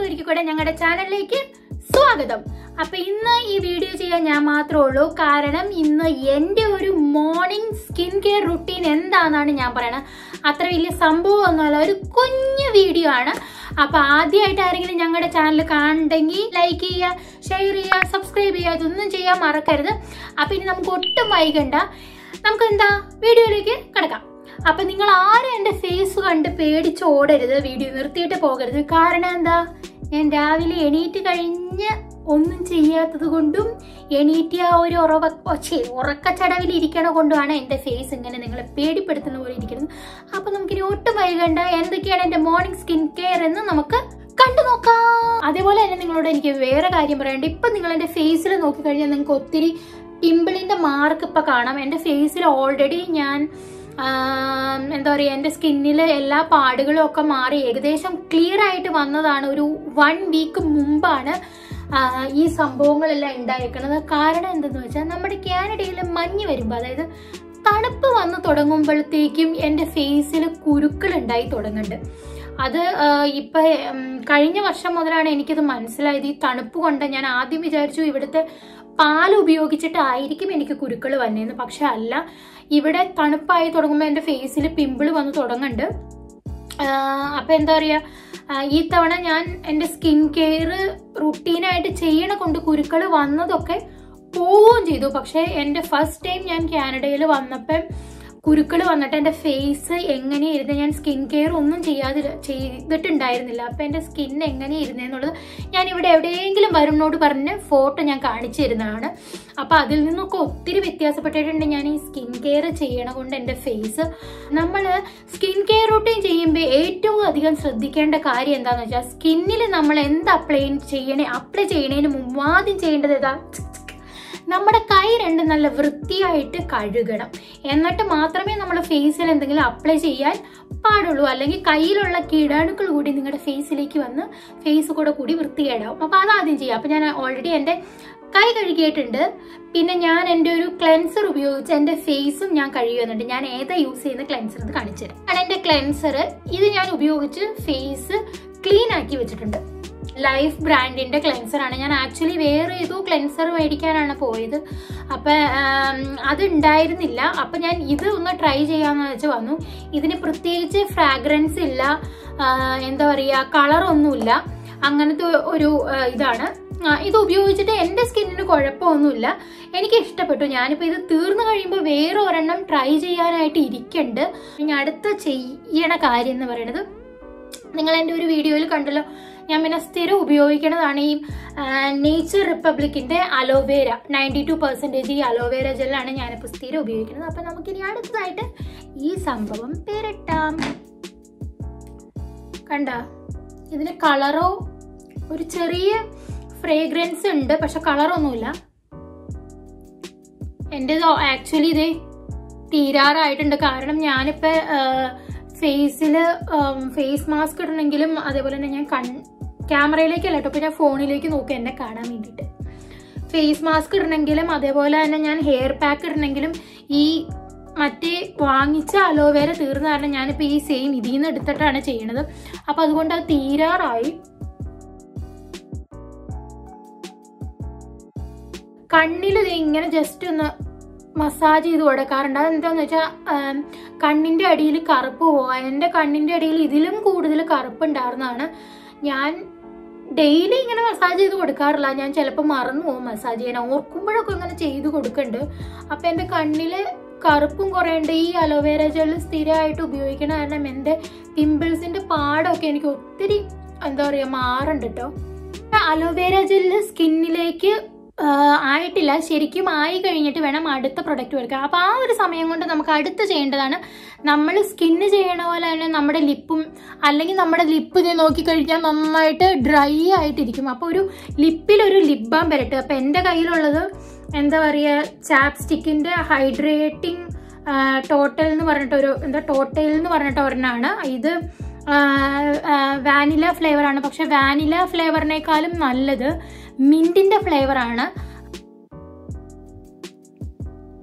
ഒരിക്കൽ കൂടെ ഞങ്ങളുടെ ചാനലിലേക്ക് സ്വാഗതം അപ്പൊ ഇന്ന് ഈ വീഡിയോ ചെയ്യാൻ ഞാൻ മാത്രമേ ഉള്ളൂ കാരണം ഇന്ന് എന്റെ ഒരു മോർണിംഗ് സ്കിൻ കെയർ റുട്ടീൻ എന്താണെന്നാണ് ഞാൻ പറയണത് അത്ര വലിയ സംഭവം ഒന്നുമല്ല ഒരു കുഞ്ഞു വീഡിയോ ആണ് അപ്പൊ ആദ്യമായിട്ട് ആരെങ്കിലും ഞങ്ങളുടെ ചാനൽ കാണുണ്ടെങ്കിൽ ലൈക്ക് ചെയ്യുക ഷെയർ ചെയ്യുക സബ്സ്ക്രൈബ് ചെയ്യുക ഇതൊന്നും ചെയ്യാൻ മറക്കരുത് അപ്പൊ ഇനി നമുക്ക് ഒട്ടും വൈകണ്ട നമുക്ക് എന്താ വീഡിയോയിലേക്ക് കിടക്കാം അപ്പൊ നിങ്ങൾ ആരും എന്റെ ഫേസ് കണ്ട് പേടിച്ച് ഓടരുത് വീഡിയോ നിർത്തിയിട്ട് പോകരുത് കാരണം എന്താ ഞാൻ രാവിലെ എണീറ്റ് കഴിഞ്ഞ് ഒന്നും ചെയ്യാത്തത് കൊണ്ടും എണീറ്റ് ആ ഒരു ഉറവ ഛേ, ഉറക്കച്ചടവിൽ ഇരിക്കണ കൊണ്ടുമാണ് എന്റെ ഫേസ് ഇങ്ങനെ നിങ്ങളെ പേടിപ്പെടുത്തുന്ന പോലെ ഇരിക്കുന്നത് അപ്പൊ നമുക്കിനി ഒട്ടും വൈകണ്ട എന്തൊക്കെയാണ് എന്റെ മോർണിംഗ് സ്കിൻ കെയർ എന്ന് നമുക്ക് കണ്ടു നോക്കാം അതേപോലെ തന്നെ നിങ്ങളോട് എനിക്ക് വേറെ കാര്യം പറയാനുണ്ട് ഇപ്പൊ നിങ്ങൾ എന്റെ ഫേസിൽ നോക്കിക്കഴിഞ്ഞാൽ നിങ്ങൾക്ക് ഒത്തിരി പിമ്പിളിന്റെ മാർക്ക് ഇപ്പൊ കാണാം എന്റെ ഫേസിൽ ഓൾറെഡി ഞാൻ ആം, എന്താ പറയുക എൻ്റെ സ്കിന്നിൽ എല്ലാ പാടുകളും ഒക്കെ മാറി ഏകദേശം ക്ലിയർ ആയിട്ട് വന്നതാണ് ഒരു വൺ വീക്ക് മുമ്പാണ് ആ, ഈ സംഭവങ്ങളെല്ലാം ഉണ്ടായിരിക്കുന്നത് കാരണം എന്തെന്ന് വെച്ചാൽ നമ്മുടെ കാനഡയിൽ മഞ്ഞ് വരുമ്പോൾ അതായത് തണുപ്പ് വന്ന് തുടങ്ങുമ്പോഴത്തേക്കും എൻ്റെ ഫേസിൽ കുരുക്കൾ ഉണ്ടായി തുടങ്ങുന്നുണ്ട് അത് ആ, ഇപ്പൊ ഉം, കഴിഞ്ഞ വർഷം മുതലാണ് എനിക്കത് മനസ്സിലായത് ഈ തണുപ്പ് കൊണ്ട് ഞാൻ ആദ്യം വിചാരിച്ചു ഇവിടുത്തെ പാൽ ഉപയോഗിച്ചിട്ടായിരിക്കും എനിക്ക് കുരുക്കൾ വന്നേന്ന് പക്ഷെ അല്ല ഇവിടെ തണുപ്പായി തുടങ്ങുമ്പോൾ എൻ്റെ ഫേസിൽ പിമ്പിൾ വന്ന് തുടങ്ങുന്നുണ്ട് ആഹ് അപ്പൊ എന്താ പറയാ ആഹ് ഈ തവണ ഞാൻ എൻ്റെ സ്കിൻ കെയർ റുട്ടീനായിട്ട് ചെയ്യണ കൊണ്ട് കുരുക്കൾ വന്നതൊക്കെ പോവുകയും ചെയ്തു പക്ഷെ എൻ്റെ ഫസ്റ്റ് ടൈം ഞാൻ കാനഡയിൽ വന്നപ്പം കുരുക്കൾ വന്നിട്ട് എൻ്റെ ഫേസ് എങ്ങനെയായിരുന്നു ഞാൻ സ്കിൻ കെയർ ഒന്നും ചെയ്യാതെ ചെയ്തിട്ടുണ്ടായിരുന്നില്ല അപ്പം എൻ്റെ സ്കിൻ എങ്ങനെയായിരുന്നെന്നുള്ളത് ഞാൻ ഇവിടെ എവിടെയെങ്കിലും വരുണോട് പറഞ്ഞ് ഫോട്ടോ ഞാൻ കാണിച്ചു തരുന്നതാണ് അപ്പം അതിൽ നിന്നൊക്കെ ഒത്തിരി വ്യത്യാസപ്പെട്ടിട്ടുണ്ട് ഞാൻ ഈ സ്കിൻ കെയർ ചെയ്യണ കൊണ്ട് എൻ്റെ ഫേസ് നമ്മൾ സ്കിൻ കെയർ റൂട്ടീൻ ചെയ്യുമ്പോൾ ഏറ്റവും അധികം ശ്രദ്ധിക്കേണ്ട കാര്യം എന്താണെന്ന് വെച്ചാൽ സ്കിന്നിൽ നമ്മൾ എന്ത് അപ്ലൈ ചെയ്യണേ അപ്ലൈ ചെയ്യണതിന് മുമ്പ് ആദ്യം ചെയ്യേണ്ടത് ഏതാ നമ്മുടെ കൈ രണ്ടും നല്ല വൃത്തിയായിട്ട് കഴുകണം എന്നിട്ട് മാത്രമേ നമ്മൾ ഫേസിൽ എന്തെങ്കിലും അപ്ലൈ ചെയ്യാൻ പാടുള്ളൂ അല്ലെങ്കിൽ കയ്യിലുള്ള കീടാണുക്കൾ കൂടി നിങ്ങളുടെ ഫേസിലേക്ക് വന്ന് ഫേസ് കൂടെ കൂടി വൃത്തികേടാവും അപ്പൊ അതാദ്യം ചെയ്യാം അപ്പൊ ഞാൻ ഓൾറെഡി എൻ്റെ കൈ കഴുകിയിട്ടുണ്ട് പിന്നെ ഞാൻ എൻ്റെ ഒരു ക്ലെൻസർ ഉപയോഗിച്ച് എൻ്റെ ഫേസും ഞാൻ കഴുകുന്നുണ്ട് ഞാൻ ഏതാ യൂസ് ചെയ്യുന്ന ക്ലെൻസർ എന്ന് കാണിച്ചു തരാം ആണ് എൻ്റെ ക്ലെൻസർ ഇത് ഞാൻ ഉപയോഗിച്ച് ഫേസ് ക്ലീൻ ആക്കി വെച്ചിട്ടുണ്ട് ലൈഫ് ബ്രാൻഡിന്റെ ക്ലെൻസർ ആണ് ഞാൻ ആക്ച്വലി വേറെ ഏതോ ക്ലെൻസർ മേടിക്കാനാണ് പോയത് അപ്പൊ ആം, അത് ഉണ്ടായിരുന്നില്ല അപ്പൊ ഞാൻ ഇത് ഒന്ന് ട്രൈ ചെയ്യാന്ന് വെച്ച് വന്നു ഇതിന് പ്രത്യേകിച്ച് ഫ്രാഗ്രൻസ് ഇല്ല ആ, എന്താ പറയാ കളറൊന്നുമില്ല അങ്ങനത്തെ ഒരു ആ, ഇതാണ് ആ, ഇത് ഉപയോഗിച്ചിട്ട് എൻ്റെ സ്കിന്നിന് കുഴപ്പമൊന്നുമില്ല എനിക്ക് ഇഷ്ടപ്പെട്ടു ഞാനിപ്പോൾ ഇത് തീർന്നു കഴിയുമ്പോൾ വേറെ ഒരെണ്ണം ട്രൈ ചെയ്യാനായിട്ട് ഇരിക്കുന്നുണ്ട് ഇനി അടുത്ത ചെയ്യണ കാര്യം എന്ന് പറയുന്നത് നിങ്ങൾ എൻ്റെ ഒരു വീഡിയോയിൽ കണ്ടല്ലോ ഞാൻ പിന്നെ സ്ഥിരം ഉപയോഗിക്കുന്നതാണ് ഈ നേച്ചർ റിപ്പബ്ലിക്കിന്റെ അലോവേര നയൻറ്റി ടു പെർസെൻറ്റേജ് ഈ അലോവേര ജെല്ലാണ് ഞാനിപ്പോൾ സ്ഥിരം ഉപയോഗിക്കുന്നത് അപ്പം നമുക്കിനി അടുത്തതായിട്ട് ഈ സംഭവം പേരിട്ടാം കണ്ട ഇതിന് കളറോ ഒരു ചെറിയ ഫ്രേഗ്രൻസ് ഉണ്ട് പക്ഷെ കളറൊന്നുമില്ല എൻ്റെ ആക്ച്വലി ഇത് തീരാറായിട്ടുണ്ട് കാരണം ഞാനിപ്പോൾ ഫേസിൽ ഫേസ് മാസ്ക് ഇടണമെങ്കിലും അതേപോലെ തന്നെ ഞാൻ കൺ ക്യാമറയിലേക്കല്ല കേട്ടോ പിന്നെ ഫോണിലേക്ക് നോക്കി എന്നെ കാണാൻ വേണ്ടിയിട്ട് ഫേസ് മാസ്ക് ഇടണമെങ്കിലും അതേപോലെ തന്നെ ഞാൻ ഹെയർ പാക്ക് ഇടണമെങ്കിലും ഈ മറ്റേ വാങ്ങിച്ച അലോവേര തീർന്ന കാരണം ഞാനിപ്പോൾ ഈ സെയിം ഇതിൽ നിന്ന് എടുത്തിട്ടാണ് ചെയ്യണത് അപ്പം അതുകൊണ്ട് അത് തീരാറായി കണ്ണിൽ ഇത് ഇങ്ങനെ ജസ്റ്റ് ഒന്ന് മസാജ് ചെയ്ത് കൊടുക്കാറുണ്ട് അതെന്താന്ന് വെച്ചാൽ കണ്ണിന്റെ അടിയിൽ കറുപ്പ് പോവാൻ എൻ്റെ കണ്ണിന്റെ അടിയിൽ ഇതിലും കൂടുതൽ കറുപ്പ് ഉണ്ടായിരുന്നതാണ് ഞാൻ ഡെയിലി ഇങ്ങനെ മസാജ് ചെയ്ത് കൊടുക്കാറില്ല ഞാൻ ചിലപ്പോൾ മറന്നു പോകും മസാജ് ചെയ്യാൻ ഓർക്കുമ്പോഴൊക്കെ ഇങ്ങനെ ചെയ്ത് കൊടുക്കുന്നുണ്ട് അപ്പം എൻ്റെ കണ്ണിൽ കറുപ്പും കുറേ ഉണ്ട് ഈ അലോവേര ജെൽ സ്ഥിരമായിട്ട് ഉപയോഗിക്കണ കാരണം എൻ്റെ പിമ്പിൾസിന്റെ പാടമൊക്കെ എനിക്ക് ഒത്തിരി എന്താ പറയുക മാറുണ്ട് കേട്ടോ അലോവേര ജെല്ല് സ്കിന്നിലേക്ക് ആയിട്ടില്ല ശരിക്കും ആയി കഴിഞ്ഞിട്ട് വേണം അടുത്ത പ്രൊഡക്റ്റ് എടുക്കാൻ അപ്പോൾ ആ ഒരു സമയം കൊണ്ട് നമുക്ക് അടുത്ത് ചെയ്യേണ്ടതാണ് നമ്മൾ സ്കിന്ന് ചെയ്യണ പോലെ തന്നെ നമ്മുടെ ലിപ്പും അല്ലെങ്കിൽ നമ്മുടെ ലിപ്പ് ഇത് നോക്കിക്കഴിഞ്ഞാൽ നന്നായിട്ട് ഡ്രൈ ആയിട്ടിരിക്കും അപ്പോൾ ഒരു ലിപ്പിലൊരു ലിപ് ബാം വരട്ടെ അപ്പോൾ എൻ്റെ കയ്യിലുള്ളത് എന്താ പറയുക ചാപ്സ്റ്റിക്കിൻ്റെ ഹൈഡ്രേറ്റിംഗ് ടോട്ടൽ എന്ന് പറഞ്ഞിട്ടൊരു എന്താ ടോട്ടൽ എന്ന് പറഞ്ഞിട്ട് ഒരെണ്ണമാണ് ഇത് വാനില ഫ്ലേവറാണ് പക്ഷെ വാനില ഫ്ലേവറിനേക്കാളും നല്ലത് മിന്റിന്റെ ഫ്ലേവറാണ്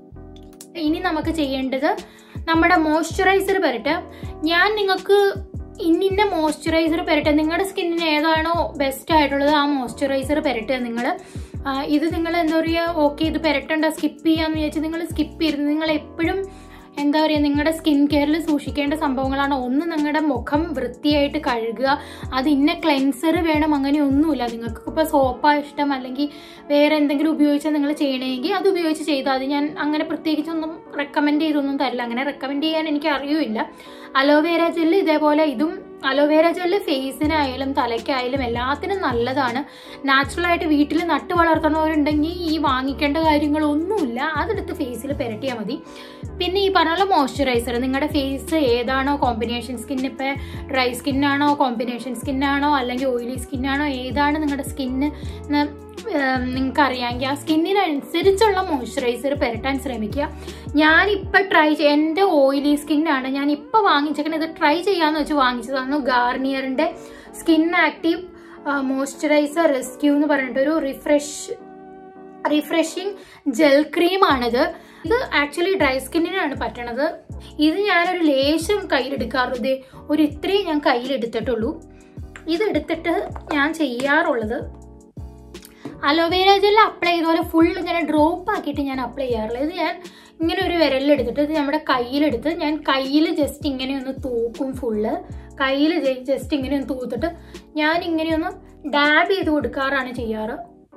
ഇനി നമുക്ക് ചെയ്യേണ്ടത് നമ്മുടെ മോയ്സ്ചറൈസർ വരട്ടെ ഞാൻ നിങ്ങൾക്ക് ഇന്നിന്ന മോയ്സ്ചറൈസർ പെരട്ടുക നിങ്ങളുടെ സ്കിന്നിന് ഏതാണോ ബെസ്റ്റ് ആയിട്ടുള്ളത് ആ മോയ്സ്ചറൈസർ പെരട്ടുക നിങ്ങൾ ഇത് നിങ്ങൾ എന്താ പറയുക ഓക്കെ ഇത് പെരട്ടണ്ട സ്കിപ്പ് ചെയ്യാന്ന് വിചാരിച്ച് നിങ്ങൾ സ്കിപ്പ് ചെയ്യരുത് നിങ്ങൾ എപ്പോഴും എന്താ പറയുക നിങ്ങളുടെ സ്കിൻ കെയറിൽ സൂക്ഷിക്കേണ്ട സംഭവങ്ങളാണ് ഒന്ന് നിങ്ങളുടെ മുഖം വൃത്തിയായിട്ട് കഴുകുക അത് ഇന്ന ക്ലെൻസർ വേണം അങ്ങനെ ഒന്നുമില്ല നിങ്ങൾക്ക് ഇപ്പോൾ സോപ്പാ ഇഷ്ടം അല്ലെങ്കിൽ വേറെ എന്തെങ്കിലും ഉപയോഗിച്ചാൽ നിങ്ങൾ ചെയ്യണമെങ്കിൽ അത് ഉപയോഗിച്ച് ചെയ്താൽ അത് ഞാൻ അങ്ങനെ പ്രത്യേകിച്ചൊന്നും റെക്കമെൻഡ് ചെയ്തൊന്നും തരില്ല അങ്ങനെ റെക്കമെൻഡ് ചെയ്യാൻ എനിക്ക് അറിയില്ല അലോവേര ജെല്ല് ഇതേപോലെ ഇതും അലോവേര ജെല്ല് ഫേസിനായാലും തലയ്ക്കായാലും എല്ലാത്തിനും നല്ലതാണ് നാച്ചുറലായിട്ട് വീട്ടിൽ നട്ട് വളർത്തുന്നവരുണ്ടെങ്കിൽ ഈ വാങ്ങിക്കേണ്ട കാര്യങ്ങളൊന്നുമില്ല അതെടുത്ത് ഫേസിൽ പുരട്ടിയാൽ മതി പിന്നെ ഈ പറഞ്ഞ മോയ്സ്ചറൈസർ നിങ്ങളുടെ ഫേസ് ഏതാണോ കോമ്പിനേഷൻ സ്കിൻ ഇപ്പം ഡ്രൈ സ്കിന്നാണോ കോമ്പിനേഷൻ സ്കിന്നാണോ അല്ലെങ്കിൽ ഓയിലി സ്കിന്നാണോ ഏതാണ് നിങ്ങളുടെ സ്കിന്ന് നിങ്ങൾക്ക് അറിയാമെങ്കിൽ ആ സ്കിന്നിനനുസരിച്ചുള്ള മോയ്സ്ചറൈസർ പുരട്ടാൻ ശ്രമിക്കുക ഞാനിപ്പോൾ ട്രൈ ചെയ്യ എൻ്റെ ഓയിലി സ്കിന്നാണ് ഞാൻ ഇപ്പോൾ വാങ്ങിച്ചേക്കുന്നത് ഇത് ട്രൈ ചെയ്യാന്ന് വെച്ച് വാങ്ങിച്ചതാണ് ഗാർണിയറിൻ്റെ സ്കിൻ ആക്റ്റീവ് മോയ്സ്ചറൈസർ റെസ്ക്യൂ എന്ന് പറഞ്ഞിട്ട് ഒരു റിഫ്രഷ് റിഫ്രഷിങ് ജെൽ ക്രീമാണിത് ഇത് ആക്ച്വലി ഡ്രൈ സ്കിന്നിനാണ് പറ്റണത് ഇത് ഞാനൊരു ലേശം കയ്യിലെടുക്കാറുള്ളത് ഒരു ഇത്രയും ഞാൻ കയ്യിലെടുത്തിട്ടുള്ളൂ ഇതെടുത്തിട്ട് ഞാൻ ചെയ്യാറുള്ളത് അലോവേര ജെൽ അപ്ലൈ ചെയ്തപോലെ ഫുൾ ഇങ്ങനെ ഡ്രോപ്പ് ആക്കിയിട്ട് ഞാൻ അപ്ലൈ ചെയ്യാറില്ല ഇത് ഞാൻ ഇങ്ങനെ ഒരു വിരലിലെടുത്തിട്ട് ഇത് നമ്മുടെ കയ്യിലെടുത്ത് ഞാൻ കയ്യിൽ ജസ്റ്റ് ഇങ്ങനെ ഒന്ന് തൂക്കും ഫുള്ള് കയ്യിൽ ജസ്റ്റ് ഇങ്ങനെ ഒന്ന് തൂത്തിട്ട് ഞാൻ ഇങ്ങനെ ഒന്ന് ഡാബ് ചെയ്ത് കൊടുക്കാറാണ് ചെയ്യാറ്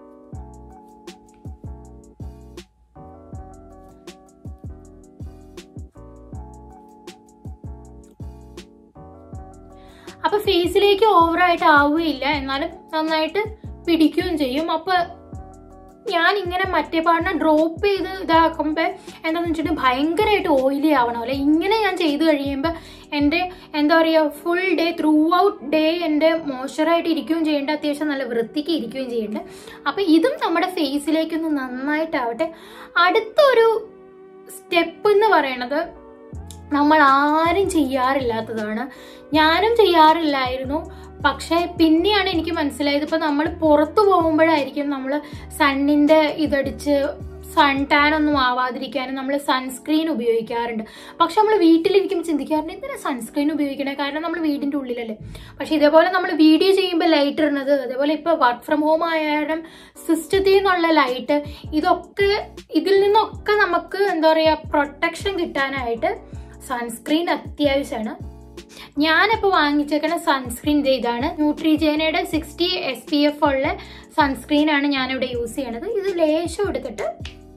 അപ്പൊ ഫേസിലേക്ക് ഓവറായിട്ട് ആവുകയില്ല എന്നാലും നന്നായിട്ട് പിടിക്കുകയും ചെയ്യും അപ്പൊ ഞാൻ ഇങ്ങനെ മറ്റേ പാടിനെ ഡ്രോപ്പ് ചെയ്ത് ഇതാക്കുമ്പോൾ എന്താണെന്ന് വെച്ചിട്ടുണ്ടെങ്കിൽ ഭയങ്കരമായിട്ട് ഓയിലി ആവണം അല്ലെ ഇങ്ങനെ ഞാൻ ചെയ്ത് കഴിയുമ്പോൾ എൻ്റെ എന്താ പറയുക full day throughout day എൻ്റെ മോയ്സ്ചറായിട്ട് ഇരിക്കുകയും ചെയ്യേണ്ട അത്യാവശ്യം നല്ല വൃത്തിക്ക് ഇരിക്കുകയും ചെയ്യേണ്ടത് അപ്പം ഇതും നമ്മുടെ ഫേസിലേക്കൊന്ന് നന്നായിട്ടാവട്ടെ അടുത്തൊരു സ്റ്റെപ്പ് എന്ന് പറയണത് നമ്മൾ ആരും ചെയ്യാറില്ലാത്തതാണ് ഞാനും ചെയ്യാറില്ലായിരുന്നു പക്ഷെ പിന്നെയാണ് എനിക്ക് മനസ്സിലായത് ഇപ്പൊ നമ്മൾ പുറത്തു പോകുമ്പോഴായിരിക്കും നമ്മൾ സണ്ണിന്റെ ഇതടിച്ച് സൺ ടാൻ ഒന്നും ആവാതിരിക്കാനും നമ്മൾ സൺസ്ക്രീൻ ഉപയോഗിക്കാറുണ്ട് പക്ഷെ നമ്മൾ വീട്ടിലിരിക്കുമ്പോൾ ചിന്തിക്കാറുണ്ട് എന്തിനാ സൺസ്ക്രീൻ ഉപയോഗിക്കണേ കാരണം നമ്മൾ വീടിന്റെ ഉള്ളിലല്ലേ പക്ഷെ ഇതേപോലെ നമ്മൾ വീഡിയോ ചെയ്യുമ്പോൾ ലൈറ്റ് ഇടുന്നത് അതേപോലെ ഇപ്പൊ വർക്ക് ഫ്രം ഹോം ആയാലും സിസ്റ്റത്തിൽ നിന്നുള്ള ലൈറ്റ് ഇതൊക്കെ ഇതിൽ നിന്നൊക്കെ നമുക്ക് എന്താ പറയുക പ്രൊട്ടക്ഷൻ കിട്ടാനായിട്ട് സൺസ്ക്രീൻ അത്യാവശ്യമാണ് ഞാനിപ്പോൾ വാങ്ങിച്ചേക്കുന്ന സൺസ്ക്രീൻ ഇതാണ് ന്യൂട്രിജേനയുടെ സിക്സ്റ്റി എസ് പി എഫ് ഉള്ള സൺസ്ക്രീൻ ആണ് ഞാനിവിടെ യൂസ് ചെയ്യണത് ഇത് ലേശം എടുത്തിട്ട്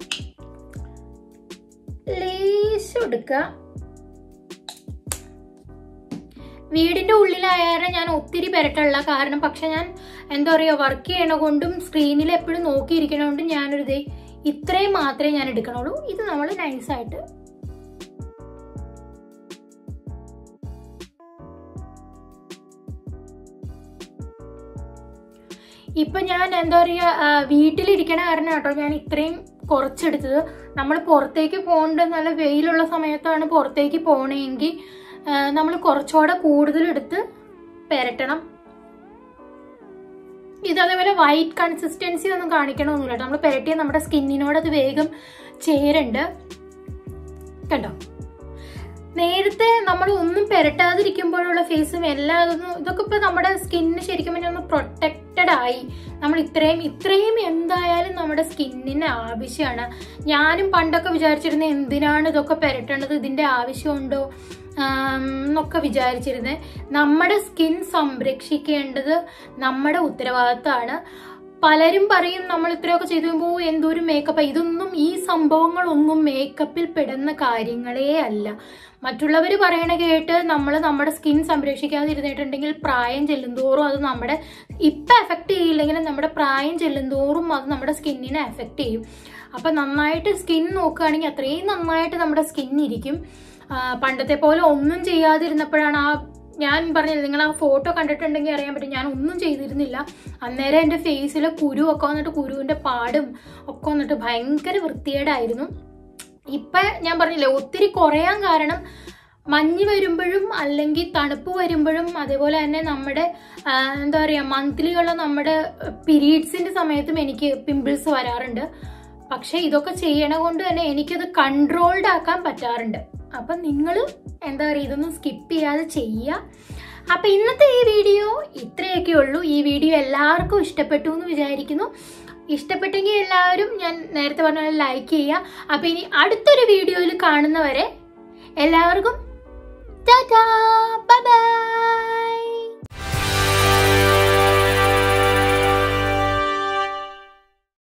ലേശം എടുക്കുക വീടിന്റെ ഉള്ളിലായാലും ഞാൻ ഒത്തിരി പെരട്ടുള്ള കാരണം പക്ഷെ ഞാൻ എന്താ പറയുക വർക്ക് ചെയ്യണ കൊണ്ടും സ്ക്രീനിൽ എപ്പോഴും നോക്കിയിരിക്കണോണ്ടും ഞാനൊരു ദേ ഇത്രയും മാത്രമേ ഞാൻ എടുക്കണുള്ളൂ ഇത് നമ്മൾ നൈസായിട്ട് ഇപ്പൊ ഞാൻ എന്താ പറയുക വീട്ടിലിരിക്കണ കാരണം കേട്ടോ ഞാൻ ഇത്രയും കുറച്ചെടുത്തത് നമ്മൾ പുറത്തേക്ക് പോകേണ്ട നല്ല വെയിലുള്ള സമയത്താണ് പുറത്തേക്ക് പോകണമെങ്കിൽ നമ്മൾ കുറച്ചുകൂടെ കൂടുതൽ എടുത്ത് പെരട്ടണം ഇത് അതേപോലെ വൈറ്റ് കൺസിസ്റ്റൻസി ഒന്നും കാണിക്കണമൊന്നുമില്ല കേട്ടോ നമ്മൾ പെരട്ടിയ നമ്മുടെ സ്കിന്നിനോട് അത് വേഗം ചേരുണ്ട് കണ്ടോ നേരത്തെ നമ്മൾ ഒന്നും പെരട്ടാതിരിക്കുമ്പോഴുള്ള ഫേസും എല്ലാം അതൊന്നും ഇതൊക്കെ ഇപ്പൊ നമ്മുടെ സ്കിന്നിന് ശരിക്കും പറഞ്ഞാൽ ഒന്ന് പ്രൊട്ടക്റ്റഡ് ആയി നമ്മൾ ഇത്രയും ഇത്രയും എന്തായാലും നമ്മുടെ സ്കിന്നിന് ആവശ്യമാണ് ഞാനും പണ്ടൊക്കെ വിചാരിച്ചിരുന്നത് എന്തിനാണ് ഇതൊക്കെ പെരട്ടേണ്ടത് ഇതിന്റെ ആവശ്യമുണ്ടോ എന്നൊക്കെ വിചാരിച്ചിരുന്നത് നമ്മുടെ സ്കിൻ സംരക്ഷിക്കേണ്ടത് നമ്മുടെ ഉത്തരവാദിത്തമാണ് പലരും പറയും നമ്മൾ ഇത്രയൊക്കെ ചെയ്തു കഴിയുമ്പോൾ എന്തോരം മേക്കപ്പ് ഇതൊന്നും ഈ സംഭവങ്ങളൊന്നും മേക്കപ്പിൽ പെടുന്ന കാര്യങ്ങളേ അല്ല മറ്റുള്ളവർ പറയണ കേട്ട് നമ്മൾ നമ്മുടെ സ്കിൻ സംരക്ഷിക്കാതിരുന്നിട്ടുണ്ടെങ്കിൽ പ്രായം ചെല്ലുന്തോറും അത് നമ്മുടെ ഇപ്പം എഫക്റ്റ് ചെയ്യില്ലെങ്കിലും നമ്മുടെ പ്രായം ചെല്ലുന്തോറും അത് നമ്മുടെ സ്കിന്നിനെ എഫക്റ്റ് ചെയ്യും അപ്പം നന്നായിട്ട് സ്കിൻ നോക്കുകയാണെങ്കിൽ അത്രയും നന്നായിട്ട് നമ്മുടെ സ്കിൻ ഇരിക്കും പണ്ടത്തെ പോലെ ഒന്നും ചെയ്യാതിരുന്നപ്പോഴാണ് ആ ഞാൻ പറഞ്ഞില്ല നിങ്ങൾ ആ ഫോട്ടോ കണ്ടിട്ടുണ്ടെങ്കിൽ അറിയാൻ പറ്റും ഞാൻ ഒന്നും ചെയ്തിരുന്നില്ല അന്നേരം എൻ്റെ ഫേസിൽ കുരു ഒക്കെ വന്നിട്ട് കുരുവിൻ്റെ പാടും ഒക്കെ വന്നിട്ട് ഭയങ്കര വൃത്തികേടായിരുന്നു ഇപ്പം ഞാൻ പറഞ്ഞില്ലേ ഒത്തിരി കുറയാൻ കാരണം മഞ്ഞ് വരുമ്പോഴും അല്ലെങ്കിൽ തണുപ്പ് വരുമ്പോഴും അതേപോലെ തന്നെ നമ്മുടെ എന്താ പറയുക മന്ത്ലിയുള്ള നമ്മുടെ പീരീഡ്സിൻ്റെ സമയത്തും എനിക്ക് പിമ്പിൾസ് വരാറുണ്ട് പക്ഷെ ഇതൊക്കെ ചെയ്യണ കൊണ്ട് തന്നെ എനിക്കത് കൺട്രോൾഡ് ആക്കാൻ പറ്റാറുണ്ട് അപ്പം നിങ്ങൾ എന്താ പറയുക ഇതൊന്നും സ്കിപ്പ് ചെയ്യാതെ ചെയ്യുക അപ്പൊ ഇന്നത്തെ ഈ വീഡിയോ ഇത്രയൊക്കെ ഉള്ളൂ ഈ വീഡിയോ എല്ലാവർക്കും ഇഷ്ടപ്പെട്ടു എന്ന് വിചാരിക്കുന്നു ഇഷ്ടപ്പെട്ടെങ്കിൽ എല്ലാവരും ഞാൻ നേരത്തെ പറഞ്ഞ പോലെ ലൈക്ക് ചെയ്യുക അപ്പൊ ഇനി അടുത്തൊരു വീഡിയോയിൽ കാണുന്നവരെ എല്ലാവർക്കും ടാറ്റാ